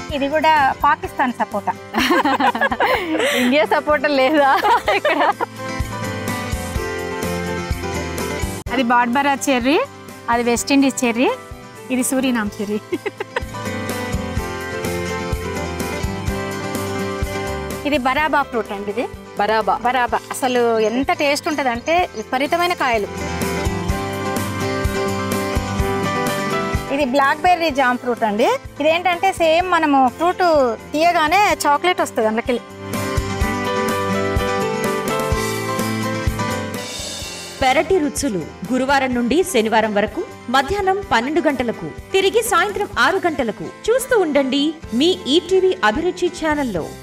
ఇది కూడా పాకిస్తాన్ సపోటా India support లేదా ఇక్కడ అది బాడ్బరా చెర్రీ అది వెస్ట్ ఇండీస్ చెర్రీ ఇది సూరీనామ్ చెర్రీ ఇది బరాబా ఫ్రూట్ అండి ఇది బరాబా బరాబా అసలు ఎంత టేస్ట్ ఉంటుంది అంటే విపరీతమైన కాయలు ఇది బ్లాక్ బెర్రీ జామ్ ఫ్రూట్ అండి ఇదేంటంటే సేమ్ మనము ఫ్రూట్ తీయగానే చాక్లెట్ వస్తుంది అందులోకి పెరటి రుచులు గురువారం నుండి శనివారం వరకు మధ్యాహ్నం పన్నెండు గంటలకు తిరిగి సాయంత్రం ఆరు గంటలకు చూస్తూ ఉండండి మీ ఈటీవీ అభిరుచి ఛానల్లో